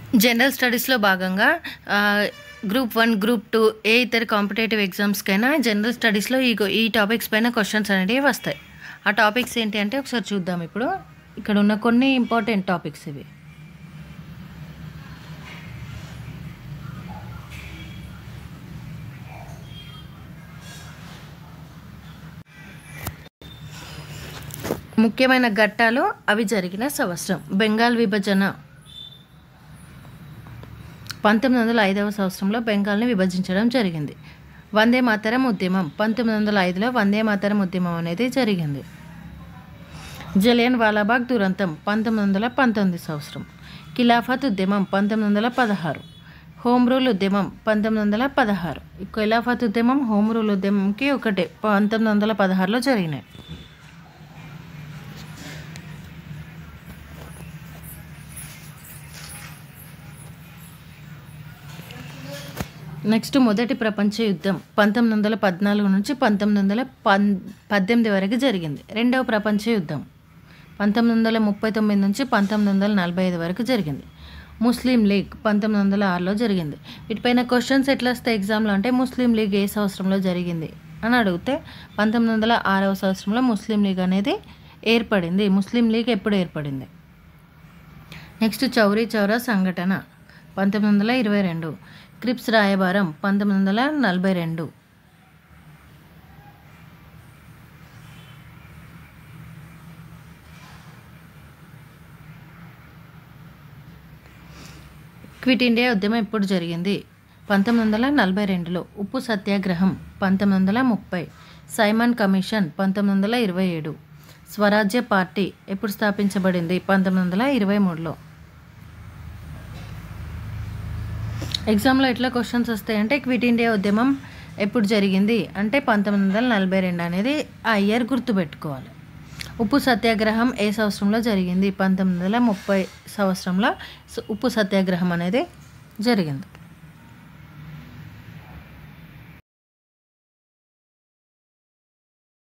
general స్టడీస్లో భాగంగా ఆ, గ్రూప్ వన్ గ్రూప్ టూ ఏ ఇతర కాంపిటేటివ్ ఎగ్జామ్స్కైనా జనరల్ స్టడీస్లో ఈ గో- ఈ టాపిక్స్ పైన క్వశ్చన్స్ అనేవి వస్తాయి ఆ టాపిక్స్ ఏంటి అంటే ఒకసారి చూద్దాం ఇప్పుడు ఇక్కడ ఉన్న కొన్ని ఇంపార్టెంట్ టాపిక్స్ ఇవి ముఖ్యమైన ఘట్టాలు అవి జరిగిన సంవత్సరం బెంగాల్ విభజన పంతొమ్మిది వందల ఐదవ సంవత్సరంలో బెంగాల్ని విభజించడం జరిగింది వందే మాతరం ఉద్యమం పంతొమ్మిది వందల ఐదులో వందే మాతరం ఉద్యమం అనేది జరిగింది జలియన్ వాలాబాగ్ దురంతం పంతొమ్మిది వందల పంతొమ్మిది సంవత్సరం ఖిలాఫత్ ఉద్యమం పంతొమ్మిది వందల పదహారు హోమ్ రూల్ ఉద్యమం పంతొమ్మిది వందల పదహారు ఈ ఖిలాఫత్ ఉద్యమం హోమ్ రూల్ ఉద్యమంకి ఒకటే పంతొమ్మిది వందల పదహారులో జరిగినాయి నెక్స్ట్ మొదటి ప్రపంచ యుద్ధం పంతొమ్మిది వందల పద్నాలుగు నుంచి పంతొమ్మిది వందల పన్ పద్దెనిమిది వరకు జరిగింది రెండవ ప్రపంచ యుద్ధం పంతొమ్మిది వందల ముప్పై తొమ్మిది నుంచి పంతొమ్మిది వందల నలభై ఐదు వరకు జరిగింది ముస్లిం లీగ్ పంతొమ్మిది వందల ఆరులో జరిగింది వీటిపైన క్వశ్చన్స్ ఎట్లా వస్తాయి ఎగ్జామ్లో అంటే ముస్లిం లీగ్ ఏ సంవత్సరంలో జరిగింది అని అడిగితే పంతొమ్మిది వందల ఆరవ సంవత్సరంలో ముస్లిం లీగ్ అనేది ఏర్పడింది ముస్లిం లీగ్ ఎప్పుడు ఏర్పడింది నెక్స్ట్ చౌరీ చౌరా సంఘటన పంతొమ్మిది వందల ఇరవై రెండు క్రిప్స్ రాయబారం పంతొమ్మిది వందల నలభై రెండు క్విట్ ఇండియా ఉద్యమం ఎప్పుడు జరిగింది పంతొమ్మిది వందల నలభై రెండులో ఉప్పు సత్యాగ్రహం పంతొమ్మిది వందల ముప్పై సైమన్ కమిషన్ పంతొమ్మిది వందల ఇరవై ఏడు స్వరాజ్య పార్టీ ఎప్పుడు స్థాపించబడింది పంతొమ్మిది వందల ఇరవై మూడులో ఎగ్జామ్లో ఎట్లా క్వశ్చన్స్ వస్తాయంటే క్విట్ ఇండియా ఉద్యమం ఎప్పుడు జరిగింది అంటే పంతొమ్మిది వందల నలభై రెండు అనేది ఆ ఇయర్ గుర్తుపెట్టుకోవాలి ఉప్పు సత్యాగ్రహం ఏ సంవత్సరంలో జరిగింది పంతొమ్మిది వందల ముప్పై సంవత్సరంలో స- ఉప్పు సత్యాగ్రహం అనేది జరిగింది